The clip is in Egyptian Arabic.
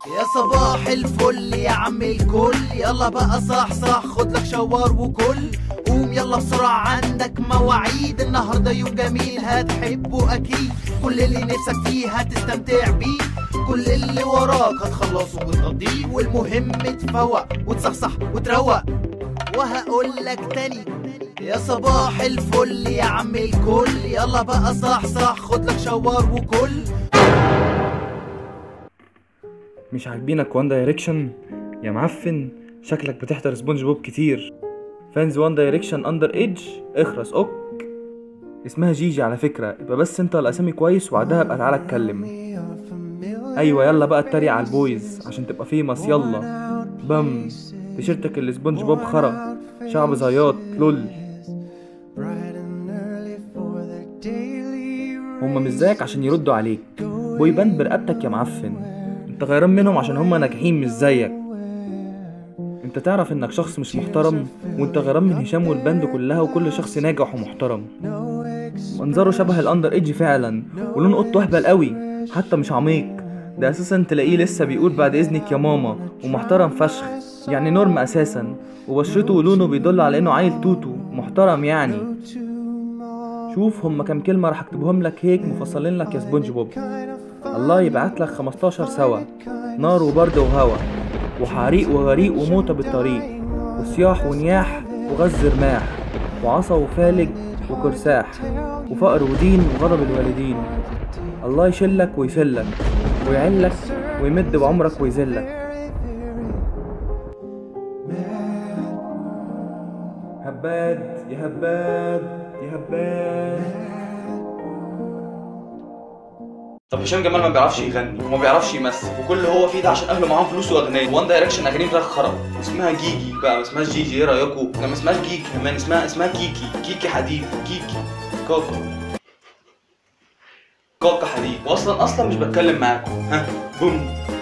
يا صباح الفل يا عم الكل يلا بقى صح صح خد لك شوار وكل قوم يلا بسرعة عندك مواعيد النهاردة يوم جميل هتحبه أكيد كل اللي نفسك فيه هتستمتع بيه كل اللي وراك هتخلصه وتقضيه والمهم تفوق وتصحصح وتروق وهقول لك تاني يا صباح الفل يا عم الكل يلا بقى صح صح خد لك شوار وكل مش عاجبينك وان دايركشن يا معفن شكلك بتحضر سبونج بوب كتير فانز وان دايركشن اندر ايدج اخرس اوك اسمها جيجي على فكرة يبقى بس انت الاسامي كويس وبعدها ابقى تعالى اتكلم ايوه يلا بقى اتريق على البويز عشان تبقى فيمس يلا بم تيشيرتك اللي سبونج بوب خرا شعب زياط لول هما مش زيك عشان يردوا عليك بوي باند برقبتك يا معفن انت غيران منهم عشان هما ناجحين مش زيك انت تعرف انك شخص مش محترم وانت غيران من هشام والباند كلها وكل شخص ناجح ومحترم منظره شبه الاندر ايدج فعلا ولون اوضته اهبل قوي حتى مش عميق ده اساسا تلاقيه لسه بيقول بعد اذنك يا ماما ومحترم فشخ يعني نورم اساسا وبشرته ولونه بيدل على انه عيل توتو محترم يعني شوف هما كام كلمة راح اكتبهم لك هيك مفصلين لك يا سبونج بوب الله يبعت لك 15 سوا نار وبرد وهوا وحريق وغريق وموتة بالطريق وصياح ونياح وغز رماح وعصا وفالج وكرساح وفقر ودين وغضب الوالدين الله يشلك ويسلك ويعلك ويمد بعمرك ويذلك هباد يا هباد يا هباد طب هشام جمال ما بيعرفش يغني وما بيعرفش يمثل وكل اللي هو فيه ده عشان اهله معاهم فلوس واغنياء وان دايركشن اغاني فراخ خرا اسمها جيجي بقى ما اسمهاش جيجي ايه رايكم ده ما اسمهاش جيجي كمان اسمها اسمها كيكي كيكي حديد كيكي كاكا كاكا حديد واصلا اصلا مش بتكلم معاكم ها بوم